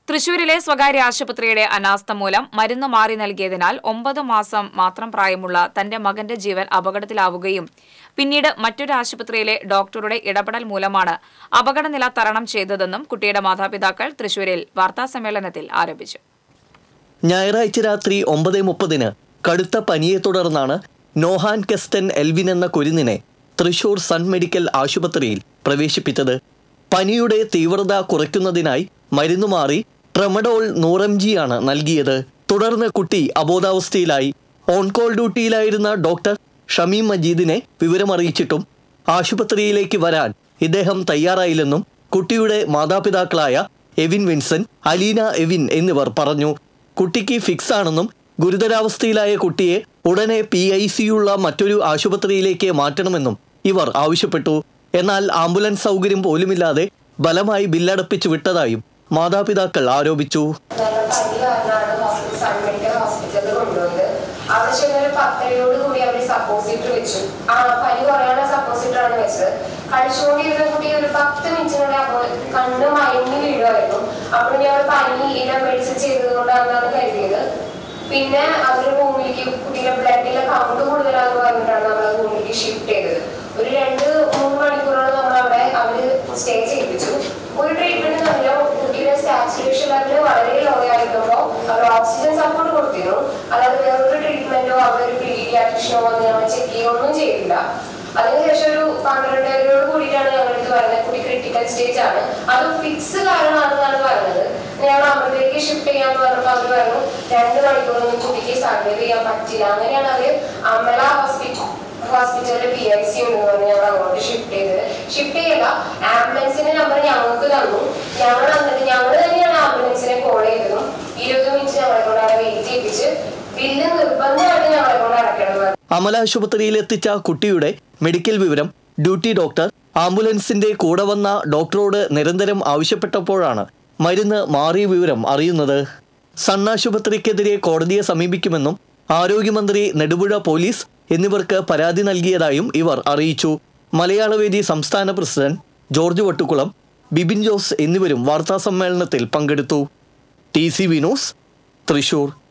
തൃശൂരിലെ സ്വകാര്യ ആശുപത്രിയുടെ അനാസ്ഥ മൂലം മരുന്ന് മാറി നൽകിയതിനാൽ ഒമ്പത് മാസം മാത്രം പ്രായമുള്ള തന്റെ മകന്റെ ജീവൻ അപകടത്തിലാവുകയും പിന്നീട് മറ്റൊരു ആശുപത്രിയിലെ ഡോക്ടറുടെ ഇടപെടൽ മൂലമാണ് അപകടനില തരണം ചെയ്തതെന്നും കുട്ടിയുടെ മാതാപിതാക്കൾ തൃശൂരിൽ വാർത്താസമ്മേളനത്തിൽ ആരോപിച്ചു ഞായറാഴ്ച രാത്രി ഒമ്പത് മുപ്പതിന് കടുത്ത പനിയെ തുടർന്നാണ് നോഹാൻ കെസ്റ്റൻ എൽവിൻ എന്ന കുരുന്നിനെ തൃശൂർ സൺ മെഡിക്കൽ ആശുപത്രിയിൽ പ്രവേശിപ്പിച്ചത് പനിയുടെ തീവ്രത കുറയ്ക്കുന്നതിനായി മരുന്ന് മാറി ട്രമഡോൾ നൂറംജിയാണ് നൽകിയത് തുടർന്ന് കുട്ടി അബോധാവസ്ഥയിലായി ഓൺകോൾ ഡ്യൂട്ടിയിലായിരുന്ന ഡോക്ടർ ഷമീം മജീദിനെ വിവരമറിയിച്ചിട്ടും ആശുപത്രിയിലേക്ക് വരാൻ ഇദ്ദേഹം തയ്യാറായില്ലെന്നും കുട്ടിയുടെ മാതാപിതാക്കളായ എവിൻ വിൻസൻ അലീന എവിൻ എന്നിവർ പറഞ്ഞു കുട്ടിക്ക് ഫിക്സ് ആണെന്നും ഗുരുതരാവസ്ഥയിലായ കുട്ടിയെ ഉടനെ പി ഐ സിയുള്ള മറ്റൊരു ആശുപത്രിയിലേക്ക് മാറ്റണമെന്നും ഇവർ ആവശ്യപ്പെട്ടു എന്നാൽ ആംബുലൻസ് സൗകര്യം പോലുമില്ലാതെ ബലമായി ബില്ലടപ്പിച്ചു വിട്ടതായും മാതാപിതാക്കൾ ആരോപിച്ചു നല്ല പനി കാരണമാണ് ഹോസ്പിറ്റൽ സൺ മെഡിക്കൽ ഹോസ്പിറ്റലിൽ കൊണ്ടുപോയത് അവിടെ ചെന്നൊരു പത്തരയോട് കൂടി അവർ സപ്പോസിറ്റർ വെച്ചു ആ പനി കുറയാനുള്ള സപ്പോസിറ്റർ ആണ് വെച്ചത് കഴിച്ചുകൊണ്ടിരുന്ന കുട്ടി ഒരു പത്ത് മിനിറ്റിനുള്ളിൽ അപ്പോൾ കണ്ണ് മയങ്ങി വീഴുമായിരുന്നു അപ്പോൾ ഞാൻ പനി ഇല മെഡിസിൻ ചെയ്തതുകൊണ്ടാണെന്നാണ് കരുതിയത് പിന്നെ അവർ റൂമിലേക്ക് കുട്ടിയുടെ ബ്ലഡിലെ കൗണ്ട് കൂടുതലാണെന്ന് പറഞ്ഞിട്ടാണ് നമ്മൾ റൂമിലേക്ക് ഷിഫ്റ്റ് ചെയ്തത് ഒരു രണ്ട് മൂന്ന് മണിക്കൂറോളം നമ്മൾ അവിടെ അവര് സ്റ്റേ ചെയ്യിപ്പിച്ചു ഒരു ട്രീറ്റ്മെന്റ് തന്നില്ല കുട്ടിയുടെ സാച്ചുറേഷൻ ലെവൽ വളരെ ലോ ആയിരിക്കുമ്പോൾ അവർ ഓക്സിജൻ സപ്പോർട്ട് കൊടുത്തിരുന്നു അല്ലാതെ വേറൊരു ട്രീറ്റ്മെന്റോ അവരൊരു പീഡിയാട്രിഷനോ വന്ന് ഞങ്ങൾ ചെക്ക് ചെയ്യുകയൊന്നും ചെയ്തില്ല അതിനുശേഷം ഒരു പന്ത്രണ്ടരയോട് കൂടിയിട്ടാണ് ഞങ്ങളടുത്ത് പറയുന്നത് കുട്ടി ക്രിട്ടിക്കൽ സ്റ്റേജ് ആണ് അത് ഫിക്സ് കാരണമാണെന്നാണ് പറഞ്ഞത് ഞങ്ങൾ അമൃതയിലേക്ക് ഷിഫ്റ്റ് ചെയ്യാന്ന് പറഞ്ഞപ്പോൾ അവർ പറഞ്ഞു രണ്ട് മണിക്കൂറൊന്നും കുട്ടിക്ക് സർവൈവ് ചെയ്യാൻ പറ്റില്ല അങ്ങനെയാണ് അവര് അമല ഹോസ്പിറ്റൽ ഹോസ്പിറ്റലിൽ പി ഐ സി ഉണ്ടെന്ന് പറഞ്ഞ് ഞങ്ങൾ അങ്ങോട്ട് ഷിഫ്റ്റ് ചെയ്തത് ഷിഫ്റ്റ് ചെയ്യല ആംബുലൻസിന്റെ നമ്പർ ഞങ്ങൾക്ക് തന്നു ഞങ്ങൾ എന്നിട്ട് ഞങ്ങൾ തന്നെയാണ് ആംബുലൻസിനെ കോൾ ചെയ്തതും ഇരുപത് മിനിറ്റ് ഞങ്ങളെ കൊണ്ട് അവിടെ വെയിറ്റ് ചെയ്യിപ്പിച്ച് ബില്ല് നിർബന്ധമായിട്ട് ഞങ്ങളെ കൊണ്ട് അടയ്ക്കണം എന്ന് പറഞ്ഞു. അമല ആശുപത്രിയിൽ എത്തിച്ച കുട്ടിയുടെ മെഡിക്കൽ വിവരം ഡ്യൂട്ടി ഡോക്ടർ ആംബുലൻസിന്റെ കൂടെ വന്ന ഡോക്ടറോട് നിരന്തരം ആവശ്യപ്പെട്ടപ്പോഴാണ് മരുന്ന് മാറിയ വിവരം അറിയുന്നത് സൺ ആശുപത്രിക്കെതിരെ കോടതിയെ സമീപിക്കുമെന്നും ആരോഗ്യമന്ത്രി നെടുപുഴ പോലീസ് എന്നിവർക്ക് പരാതി നൽകിയതായും ഇവർ അറിയിച്ചു മലയാളവേദി സംസ്ഥാന president George Vattukulam Bibin Jose എന്നിവരും വാർത്താസമ്മേളനത്തിൽ പങ്കെടുത്തു ടി സി വിനോസ് തൃശൂർ